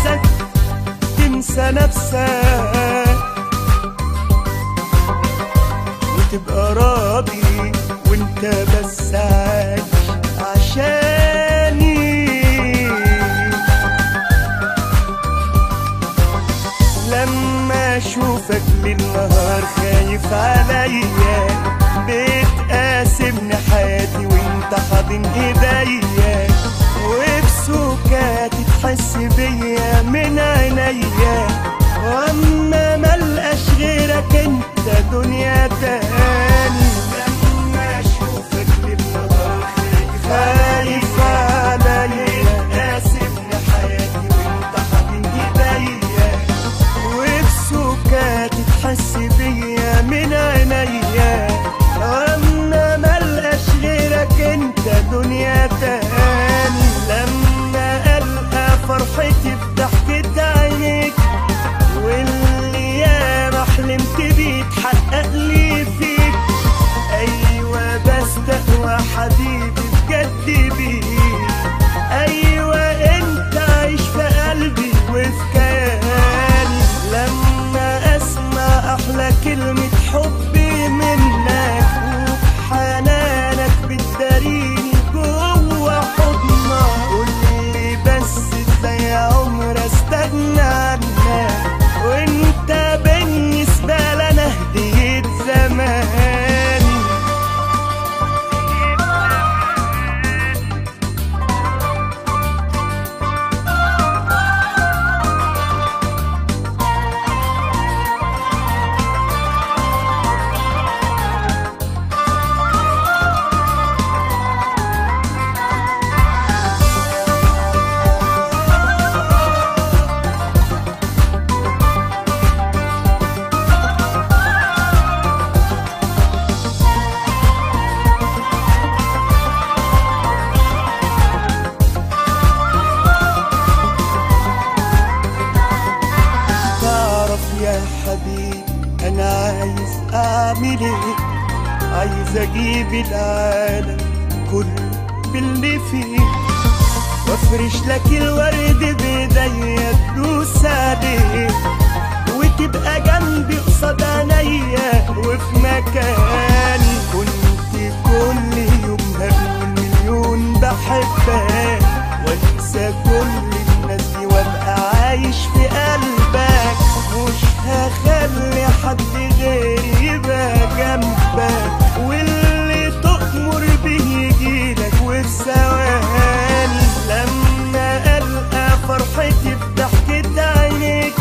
عايزك تنسى نفسك وتبقى راضي وانت بس عايش عشاني لما اشوفك للنهار خايف عليا بتقاسمني حياتي وانت حاضن ايديا وبسكاتي تحس بيا من عينيا واما ملقاش غيرك انت دنيا تاني لما اشوفك للنهار خايف خايف عليا بتقاسمني حياتي وانت حاضن ايديا وبسكاتي تحس بيا من عينيا اما ملقاش غيرك انت دنيا تاني لما القى فرحتي في ضحكة عينيك واللي ياما حلمت بيه اتحقق لي فيك ايوه بستقوى حبيبي بجد بيك ايوه انت عايش في قلبي وفي كياني لما اسمع احلى كلمة حب منك وبحنانك بتداريني جوه حضنك قولي بس ازاي عمر استغنى عنك وانت بالنسبة لنا هدية زماني تعرف يا حبيبي انا عايز اعمل ايه عايز اجيب العالم كله باللي فيه وافرش لك الورد بايديا تدوس عليه وتبقى جنبي قصاد عينيا وفي مكاني كنت كل يوم هقول مليون بحبك وانسى كل الناس دي وابقى عايش في قلبك مش هخلي حد غيري يبقى جنبك واللي تؤمر به يجيلك وفي ثواني لما القى فرحتي في ضحكة عينيك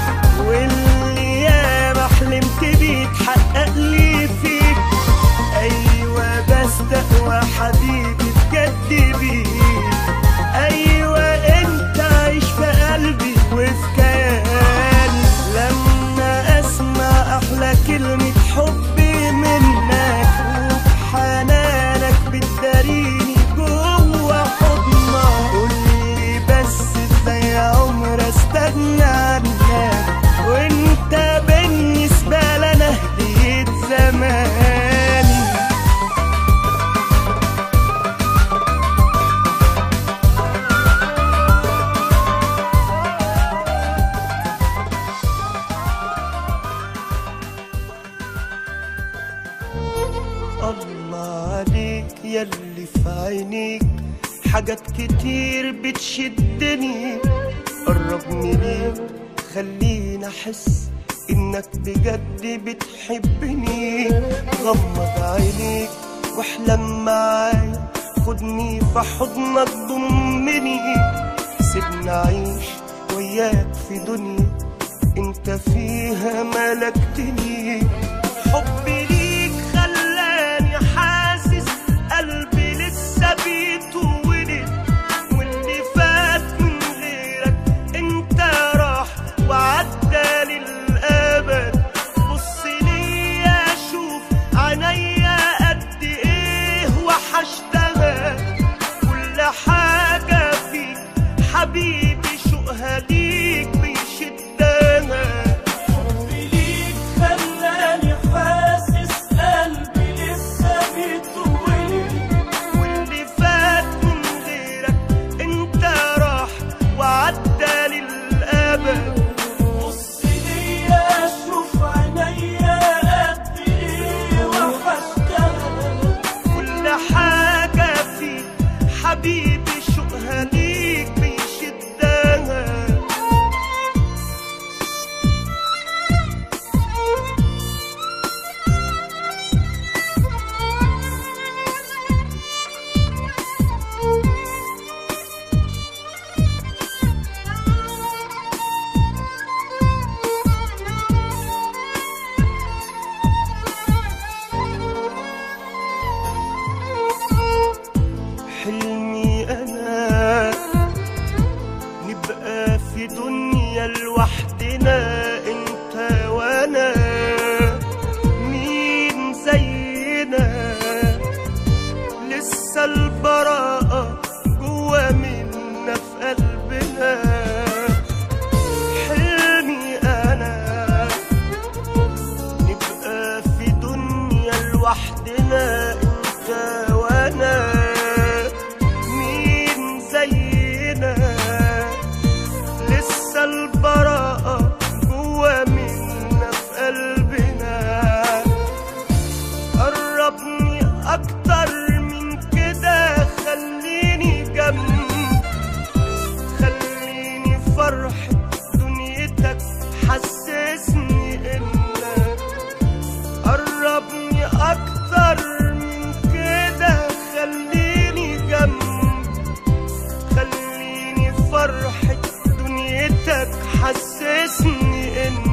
واللي ياما حلمت بيه اتحقق لي فيك ايوه بستقوى حبيبي بجد بيك ايوه انت عايش في قلبي وفي كياني لما اسمع احلى كلمة حب منك وبحنانك بتداريني جوه حضنك قولي بس ازاي عمر استغنى عنك وانت بالنسبة لنا هدية زماني الله عليك يلي في عينيك حاجات كتير بتشدني قربني ليك خليني احس انك بجد بتحبني غمض عينيك واحلم معايا خدني في حضنك ضمني سيبني اعيش وياك في دنيا انت فيها ملكتني حبي ليك خلاني حاسس قلبي لسه بيتولد واللي فات من غيرك انت راح وعدى للابد بص ليا شوف عينيا قد ايه وحشتها كل حاجة فيك حبيبي شوقها ليك بيشدها حبي ليك خلاني حاسس دنيا لوحدنا انت وانا مين زينا لسه البراءة جوا منا في قلبنا حلمي انا نبقى في دنيا لوحدنا انت وانا مين زينا لسه البراءة جوا منا في قلبنا قربني اكتر من كده خليني جنب خليني فرحة دنيتك حسسني انك قربني اكتر من كده خليني جنب خليني فرحة دنيتك حسسني ان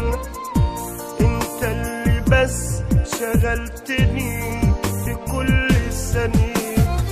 انت اللي بس شغلتني في كل ثانية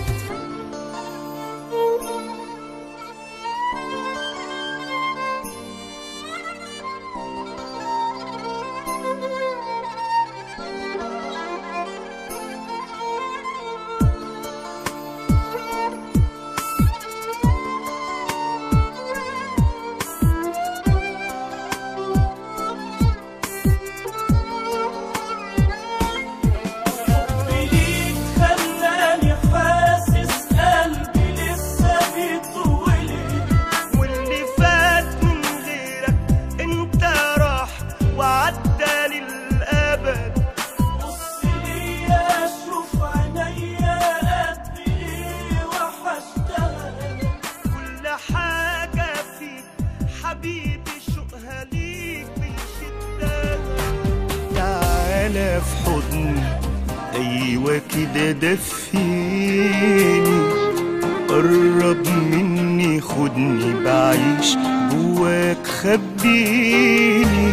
حبي ليك خلاني حاسس قلبي لسه بيتولد واللي فات من غيرك انت راح وعدى للابد بص ليا شوف عينيا قد ايه وحشتها كل حاجة فيك حبيبي شوقها ليك بيشدها تعالى في حضني أيوة كده دفيني قرب مني خدني بعيش جواك خبيني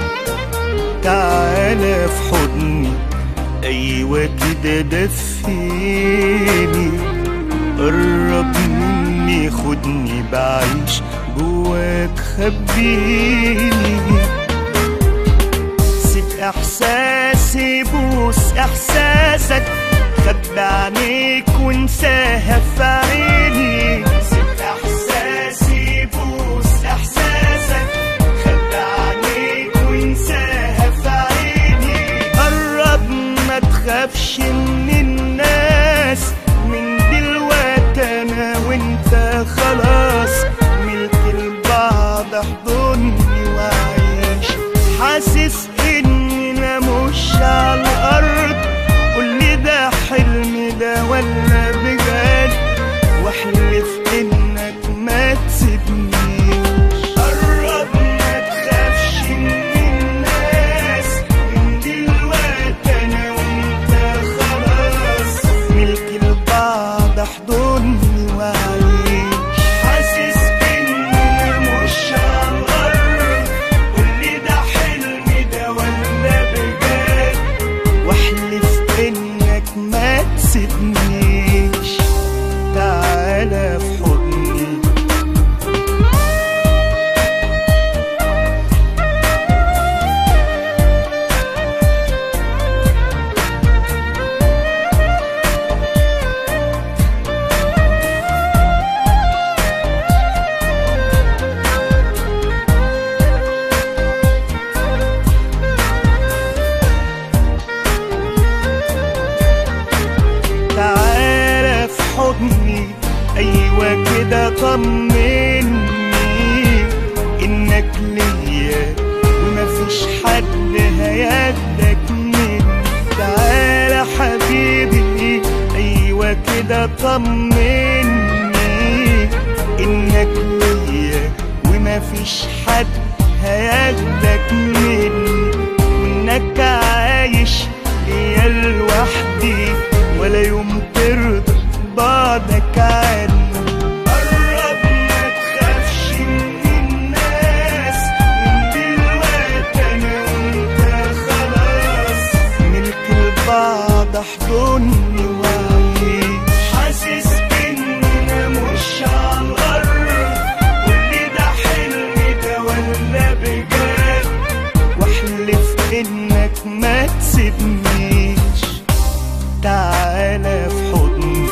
تعالى في حضني أيوة كده دفيني قرب مني خدني بعيش جواك خبيني سيب احساسي بوس احساسك خبي عينيك وانساها في عيني سيب احساسي بوس احساسك خبي عينيك وانساها في عيني قرب ما تخافش من الناس من دلوقتي انا وانت خلاص ملك البعض احضني وعيش حاسس اننا مش على الارض قولي ده حلم ده ولا بجد واحلف انك ما تسيبنيش قرب ما تخافش من الناس من دلوقتي انا وانت خلاص ملك البعض احضني وعيش حاسس اننا مش على الارض قولي ده حلم ده ولا بجد واحلف انك ما تسيبنيش تعالى في حضني تعالى في حضني ايوه كده طمني انك ليا ومفيش حد هياخدك مني تعالى حبيبي ايوه كده طمني انك ليا ومفيش حد هياخدك مني وانك عايش ليا لوحدي ولا يوم ترضى بعدك عني قرب ما تخافش من الناس من دلوقتي انا وانت خلاص ملك البعض احضني وعيش حاسس اننا مش على الارض قولي ده حلم تسيبنيش تعالى في حضني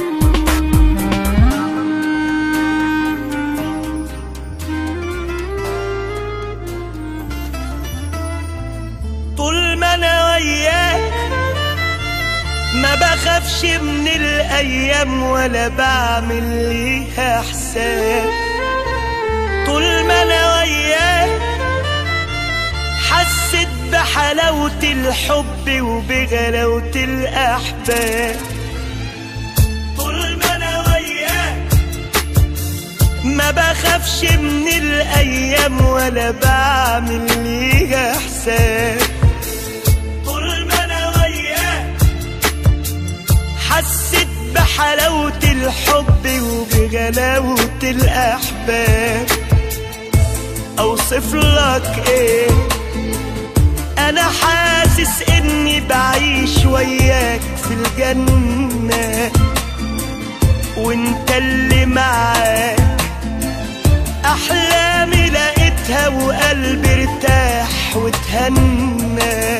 طول ما انا وياك ما بخافش من الايام ولا بعمل ليها حساب طول ما انا وياك حسيت بحلاوة الحب وبغلاوة الأحباب طول ما أنا وياك ما بخافش من الأيام ولا بعمل ليها حساب طول ما أنا وياك حسيت بحلاوة الحب وبغلاوة الأحباب أوصف لك إيه انا حاسس اني بعيش وياك في الجنة وانت اللي معاك احلامي لقيتها وقلبي ارتاح وتهنى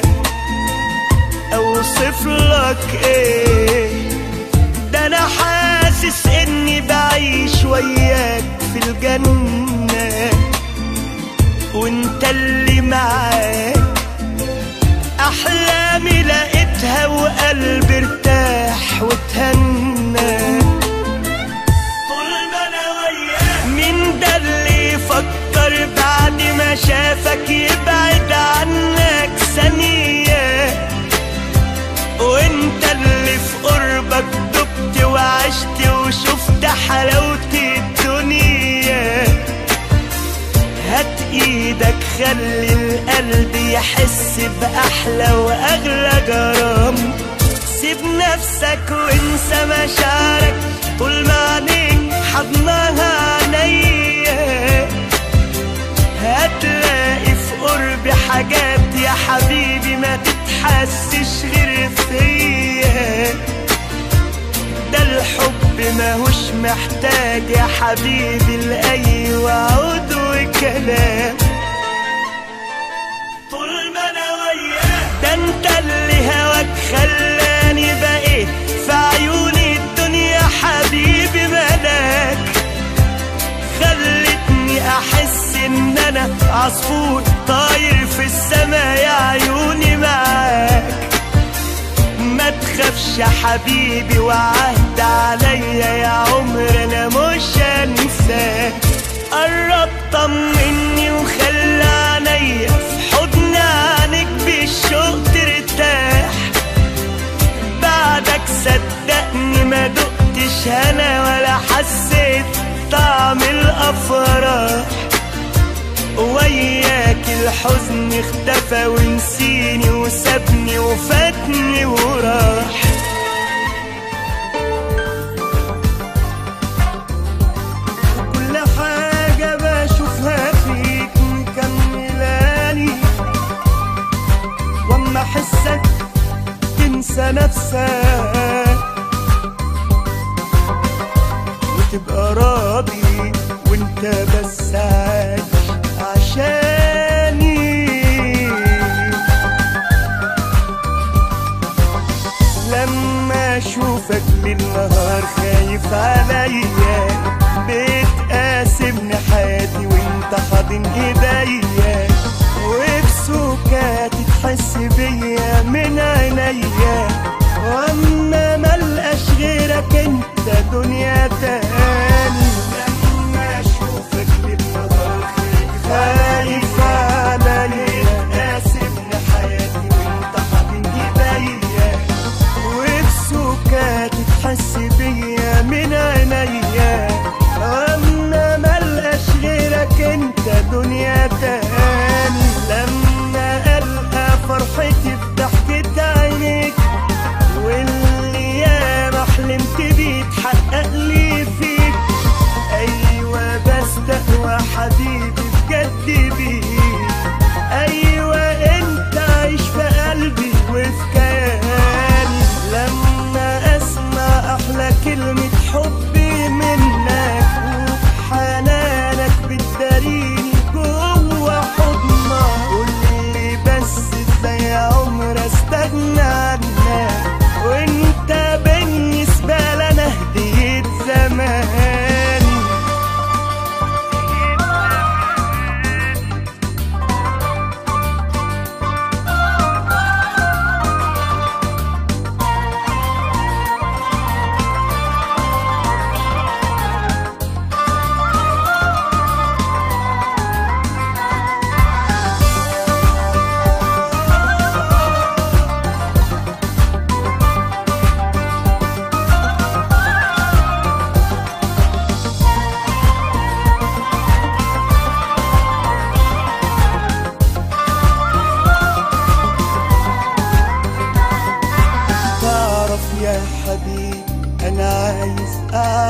اوصف لك ايه ده انا حاسس اني بعيش وياك في الجنة وانت اللي معاك احلامي لقيتها وقلبي ارتاح وتهنى طول ما انا وياك مين ده اللي يفكر بعد ما شافك يبعد عنك ثانية وانت اللي في قربك دبت وعشت وشفت حلاوة الدنيا هات ايدك خلي القلب يحس باحلى واغلى جرام سيب نفسك وانسى مشاعرك طول ما عينيك حضنها عينيا هتلاقي في قرب حاجات يا حبيبي ما تتحسش غير فيا ده الحب ماهوش محتاج يا حبيبي لأي وعود وكلام طول ما انا وياك ده انت اللي هواك خلاني بقيت في عيوني الدنيا حبيبي ملاك خلتني احس ان انا عصفور طاير في السما يا عيوني معاك ما تخافش يا حبيبي وعهد عليا يا عمر انا مش هنساك قرب طمني وخلى عينيا في حضن عينك بالشوق ترتاح بعدك صدقني ما دقتش هنا ولا حسيت طعم الافراح وياك الحزن اختفى ونسيني وسابني وفاتني وراح كل حاجة بشوفها فيك مكملاني واما احسك تنسى نفسك وتبقى راضي وانت بس عايش عشاني لما اشوفك بالنهار خايف عليا بتقاسمني حياتي وانت حاضن ايديا وبسكات تحس بيا من عينيا واما ملقاش غيرك انت دنيا تاني لما اشوفك بالنهار خايف عليا قاسمني حياتي وانت حاضن ايديا وبسكات تحس بيا من عينيا اما ملقاش غيرك انت دنيا تاني لما القى فرحتي في ضحكة عينيك واللي ياما حلمت بيه اتحقق لي فيك ايوه بستقوى حبيبي بجد بيك ايوه انت عايش في قلبي وفي كياني لما اسمع احلى كلمة حبي منك وبحنانك بتداريني جوه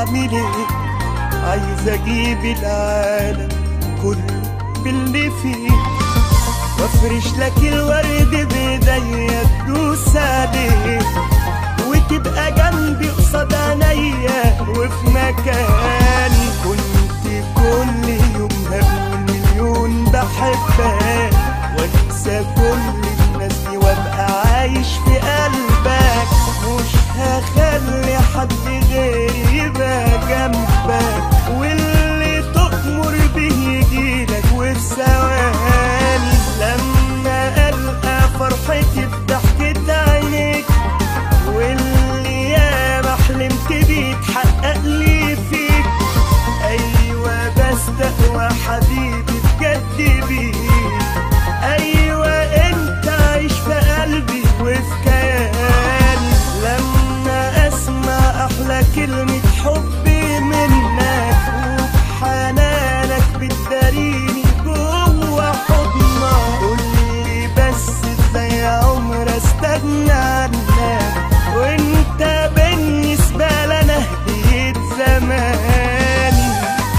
اعمل ايه عايز اجيب العالم كله باللي فيه وافرش لك الورد بايديا تدوس عليه وتبقى جنبي قصاد عينيا وفي مكاني كنت كل يوم هقول مليون بحبك وانسى كل الناس دي وابقى عايش في قلبك مش هخلي حد غيري يبقى جنبك واللي تؤمر به يجيلك وفي ثواني لما القى فرحتي في ضحكة عينيك واللي ياما حلمت بيه اتحقق لي فيك ايوه بستقوى حبيبي بجد بيك ايوه انت عايش في قلبي وفي كياني لما اسمع احلى كلمة حب منك وبحنانك بتداريني جوه حضنك قولي بس ازاي يا عمر استغنى عنك وانت بالنسبة لنا هدية زماني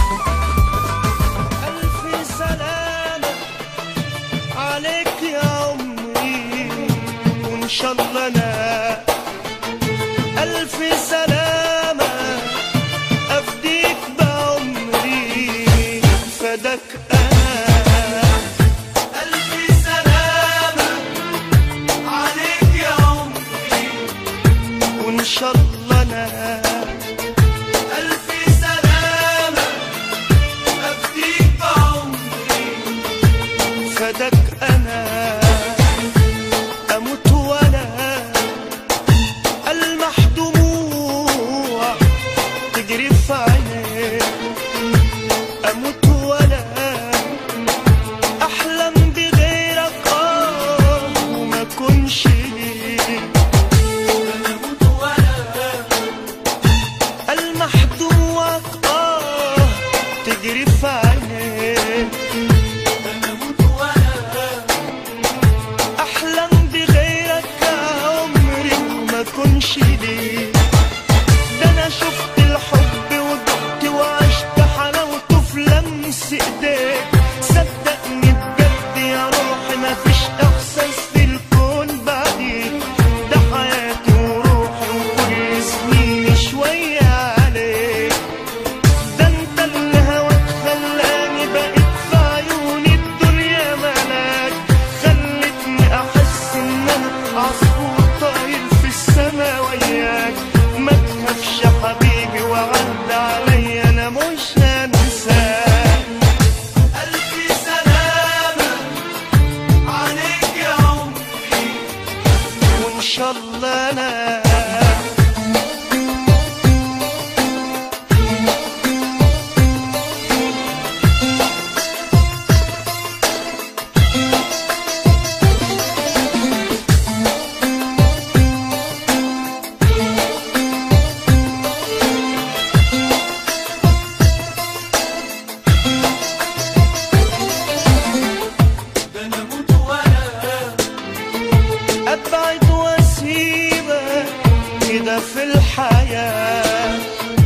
ألف سلامة عليك يا عمري وإن شاء الله أنا ألف سلامة أفديك بعمري فداك أنا ألف سلامة عليك يا عمري وإن شاء الله أنا ألف سلامة أفديك بعمري فداك أنا أموت وأنا ألمح دموع تجري في عيني أموت وأنا أحلم بغيرك آه وما كنش ليك أموت وأنا ألمح دموعك آه تجري في عيني أموت وأنا احلم بغيرك يا عمري وما كنش ليه ده انا شفت الحب ودقت وعشت حلاوته في لمس ايديك صدقني بجد يا روحي مفيش احساس في الكون بعديك ده حياتي وروحي وكل سنيني شوية عليك ده انت اللي هواك خلاني بقيت في عيوني الدنيا ملاك خلتني احس ان انا عصفور طاير في السما وياك ما تخافش يا حبيبي وعد عليا انا مش هنساك الف سلامة عليك يا عمري وان شاء الله انا ابعد واسيبك كده في الحياه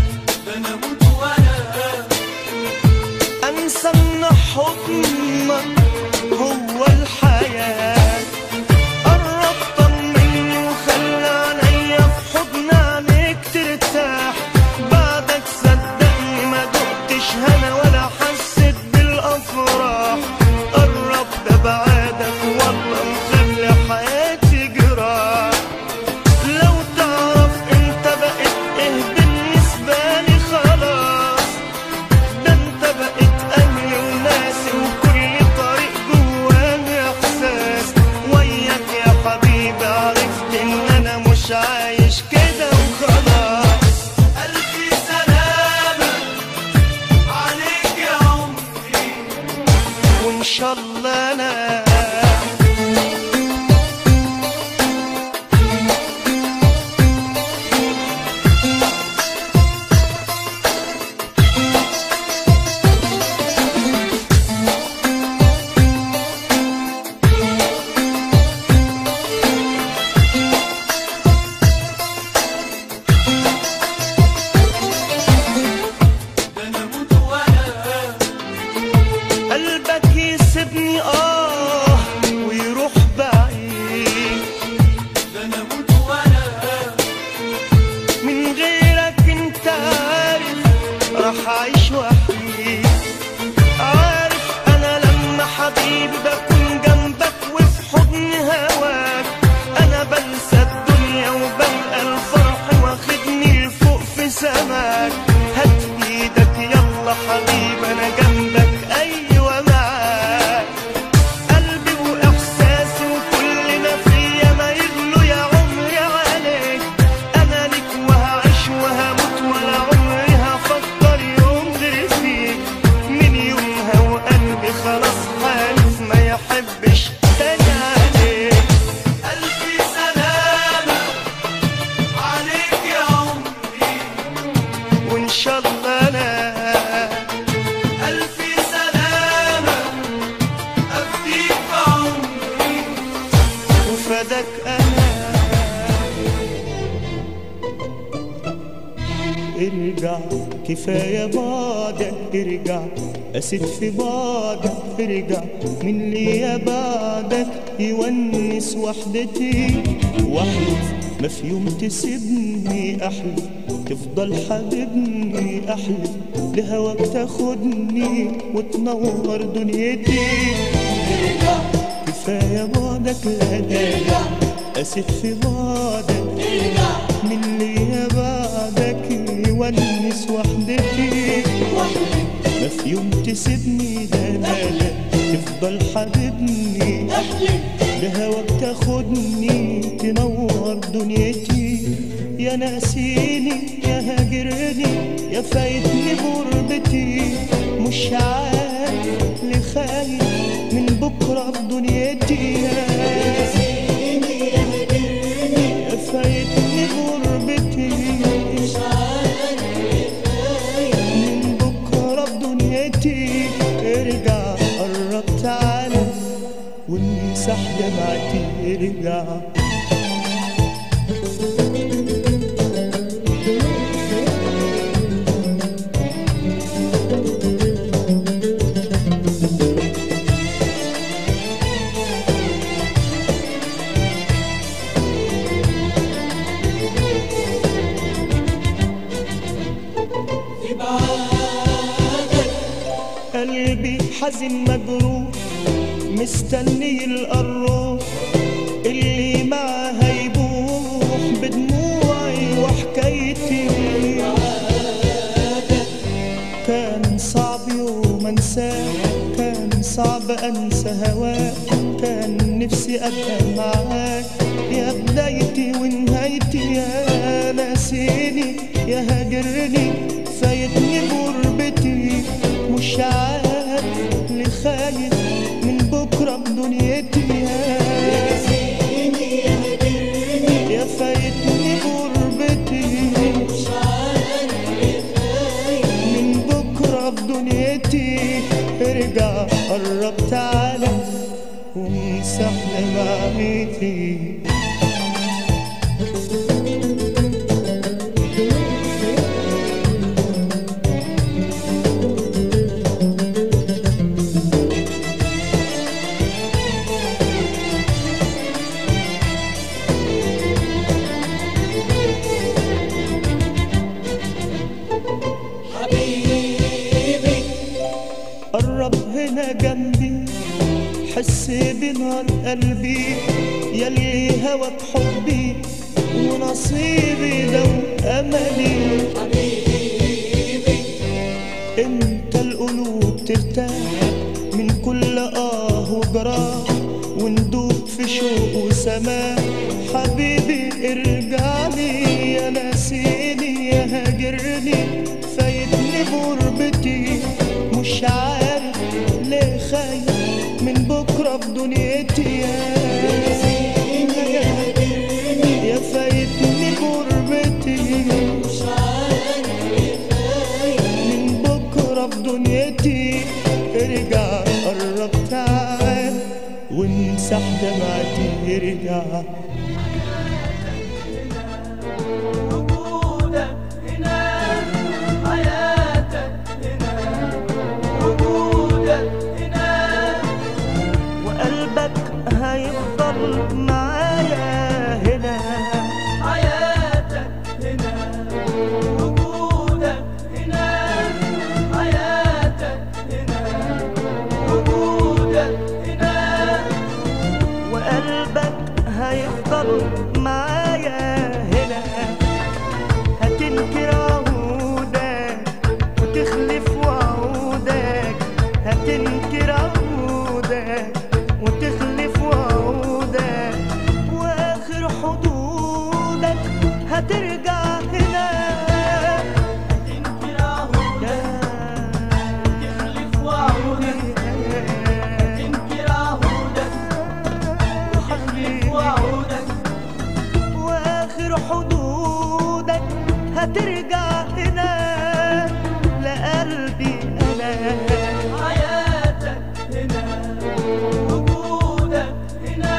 انسى ان حضنك هو الحياه قرب طمني وخلي عينيا في حضن عينيك ترتاح بعدك صدقني ما دقتش هنا ولا حسيت بالافراح قرب ده بعادك والله مخلي حياتي جراح لو تعرف انت بقيت ايه بالنسبة لي خلاص ده انت بقيت اهلي وناسي وكل طريق جواني احساس وياك يا حبيبي عرفت ان انا مش عايش كده وخلاص الف سلامة عليك يا عمري وان شاء الله انا حبيبي بكون جنبك وفي حضن هواك انا بنسى الدنيا وبلقى الفرح واخدني لفوق في سماك هات ايدك يلا حبيبي انا جنبك ايوه معاك قلبي واحساسي وكل ما فيا ما يغلو يا عمري عليك انا ليك وهعيش وهموت ولا عمري هفكر يوم غير فيك من يومها وقلبي خلاص حالف ما يحبش تاني عليك ألف سلامة عليك يا عمري وان شاء الله انا ألف سلامة أفديك بعمري وفدك انا ارجع كفاية بعدك ارجع أسد في بعدك ارجع من ليا بعدك يونس وحدتي واحلف ما في يوم تسيبني احلف تفضل حبيبني احلف لهواك تاخدني وتنور دنيتي كفاية بعدك لا لا أسف في بعدك من اللي بعدك يونس وحدتي ما في يوم تسيبني لا لا لا تفضل حبيبني لهواك تاخدني تنور دنيتي يا ناسيني يا هاجرني يا فايتني غربتي مش عارف لخايف من بكرة في دنيتي يا يا فايتني غربتي من بكرة في دنيتي ارجع قرب تعالى وامسح دمعتي ارجع قلبي حزن مجروح مستني القروح اللي معاه هيبوح بدموعي وحكايتي كان صعب يوم انساه كان صعب انسى هواك كان نفسي ابقى معاك يا بدايتي ونهايتي يا ناسيني يا هاجرني فايتني غربتي مش عارف اللي خايف من بكره بدنيتي يا يا فايتني غربتي من بكرة في دنيتي ارجع قرب تعالى وامسح دمعتي قرب هنا جنبي حس بنار قلبي يلي هواك حبي ونصيبي لو املي انت القلوب ترتاح من كل اه وجراح وندوب في شوق وسماء حبيبي ارجع لي يا ناسيني يا هاجرني فايتني غربتي مش عارف ليه خايف من بكره في دنيتي يا يا فايتني غربتي من بكره في دنيتي ارجع قرب تعال وامسح دمعتي ارجع وجودك هنا حياتك هنا وجودك هنا وقلبك هيفضل معايا هنا حياتك هنا وجودك هنا حياتك هنا وجودك هترجع هنا تنكر عهودك تخلف وعودك تنكر عهودك تخلف وعودك واخر حدودك هترجع هنا لقلبي انا حياتك هنا وجودك هنا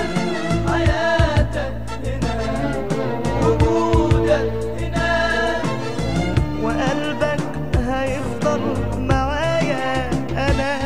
حياتك هنا وجودك هنا وقلبك هيفضل معايا انا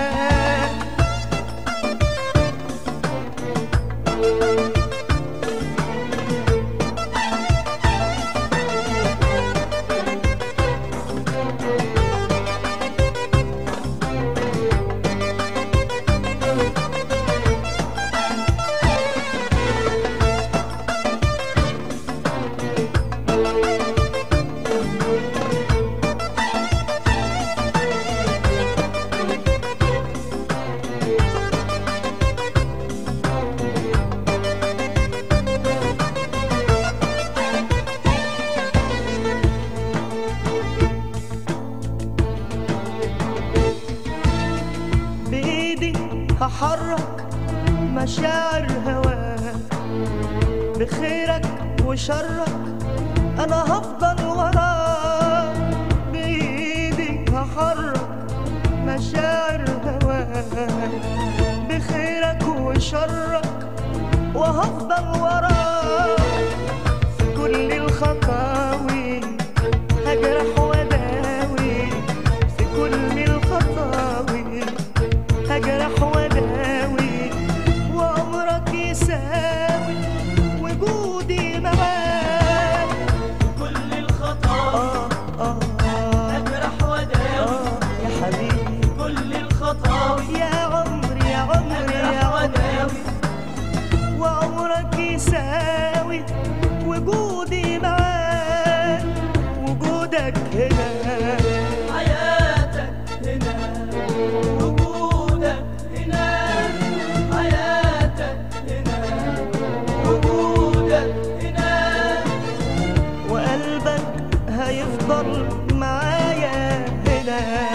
بإيدي هحرك مشاعر هواك بخيرك وشرك أنا هفضل وراك بإيدي هحرك مشاعر هواك بخيرك وشرك وهفضل وراك في كل الخطاوي هجرح وداوي في كل الخطاوي هجرح وداوي وعمرك يساوي وجودي معاك كل الخطاوي آه آه آه أجرح وداوي آه يا حبيبي كل الخطاوي يا عمري يا عمري يا أجرح عمري وداوي وعمرك يساوي وجودي معاك وجودك هنا حياتك هنا وجودك هنا حياتك هنا وجودك هنا وقلبك هيفضل معايا هنا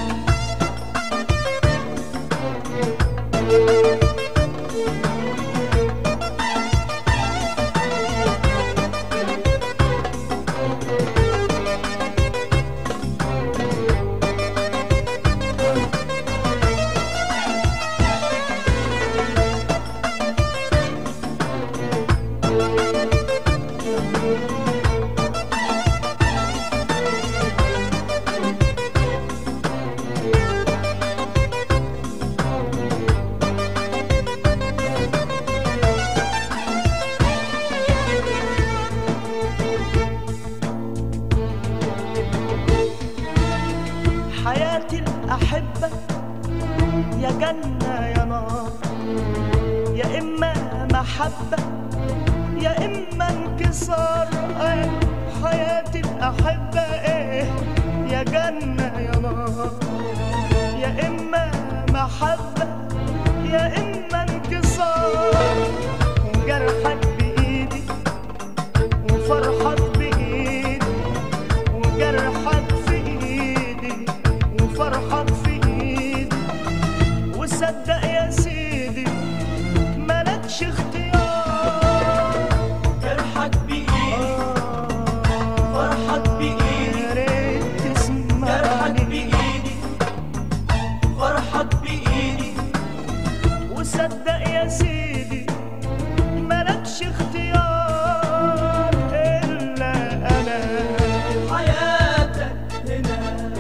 حياتي الأحبة يا جنة يا نار يا إما محبة يا إما انكسار آه، حياتي الأحبة إيه يا جنة يا نار يا إما محبة يا إما انكسار وجرحك بإيدي وفرحك بإيدي وجرحك في ايدي وفرحك في ايدي وصدق يا سيدي مالكش اختيار جرحك بإيدي فرحك بإيدي يا ريت جرحك تسمعني بإيدي فرحك بإيدي وصدق يا سيدي مالكش اختيار الا انا حياتك هنا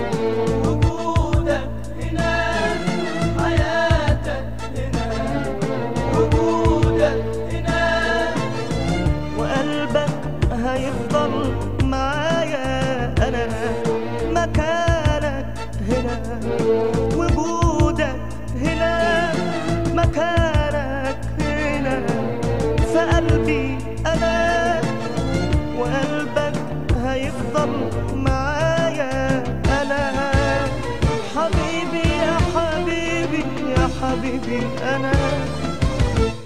وجودك هنا حياتك هنا وجودك هنا وقلبك هيفضل معايا انا مكانك هنا وجودك هنا مكانك هنا في قلبي انا وقلبك هيفضل معايا انا حبيبي يا حبيبي يا حبيبي انا